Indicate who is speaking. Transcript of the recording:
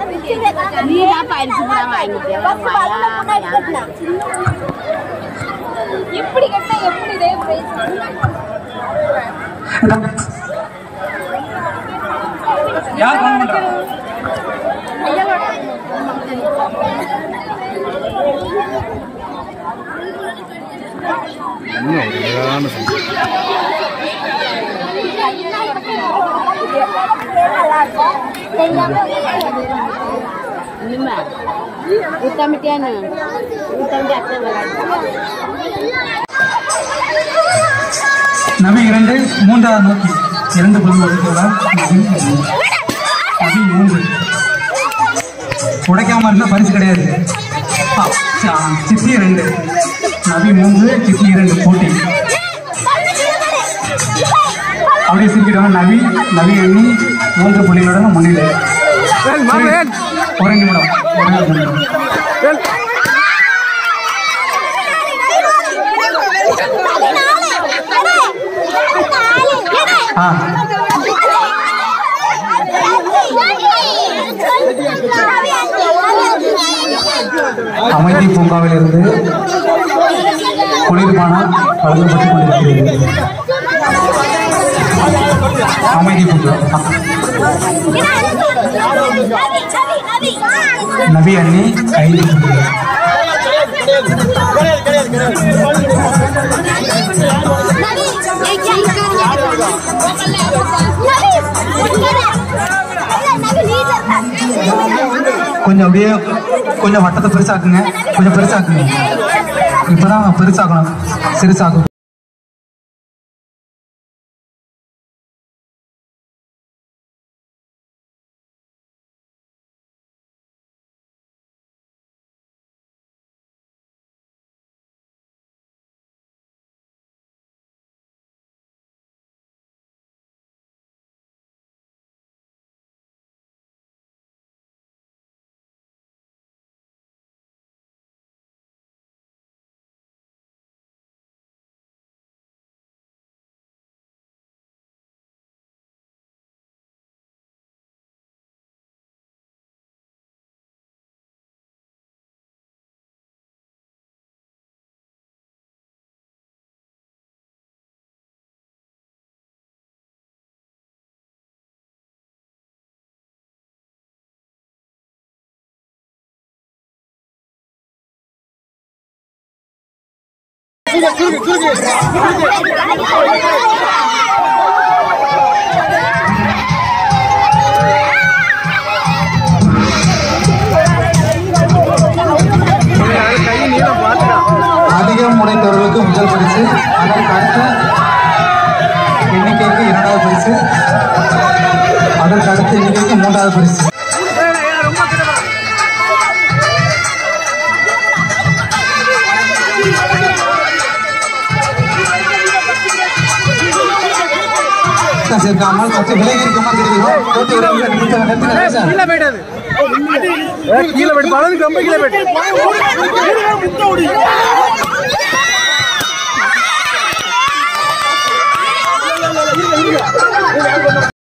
Speaker 1: நீ தான் பரிசு தான் வாங்கிட்டு
Speaker 2: இப்படி கட்டினா எப்படி இதே பிரைஸ்
Speaker 3: யார் ஃபோன் பண்றா
Speaker 1: இனிமே ஊத்தாமிட்டியானு ஊத்தாமிட்டி அத்தை விளையாடு
Speaker 3: நபி இரண்டு மூன்றாவது நோக்கி இரண்டு புள்ளி ஒதுக்குவதா நபி நபி மூன்று உடைக்காம இருந்தா பரிசு கிடையாது ஆ, ஆ, சித்தி ரெண்டு நபி மூன்று சித்தி இரண்டு போட்டி அப்படியே சிரிக்கிட்டோம் நபி நபி எண்ணி மூன்று புள்ளிகளுடன் முன்னிலை ஒரு நிமிடம் ஒரு நிமிடம் ஆ அமைதி பூங்காவிலிருந்து குளிர்பானம் வழங்கப்பட்டுக் கொண்டிருக்கிறது அமைதி பூங்கா நபி அண்ணி ஐந்து புள்ளிகள் கொஞ்சம் அப்படியே கொஞ்சம் வட்டத்தை பெருசாக்குங்க கொஞ்சம் பெருசாக்குங்க இப்பதான் பெருசாக்கணும் சிறுசாக்கும் அதிகம் உடைத்தவர்களுக்கு முதல் பரிசு அதற்கு அடுத்த எண்ணிக்கைக்கு இரண்டாவது பரிசு அதற்கு அடுத்த எண்ணிக்கைக்கு மூன்றாவது பரிசு சேர்க்காமல் சற்று விலகி இருக்குமாறு தெரிகிறோம் போட்டி ஒரு நிமிஷம் நிறுத்துங்க சார்
Speaker 4: கீழே போயிட்டாது கீழே போயிட்டு பலது ரொம்ப கீழே போயிட்டு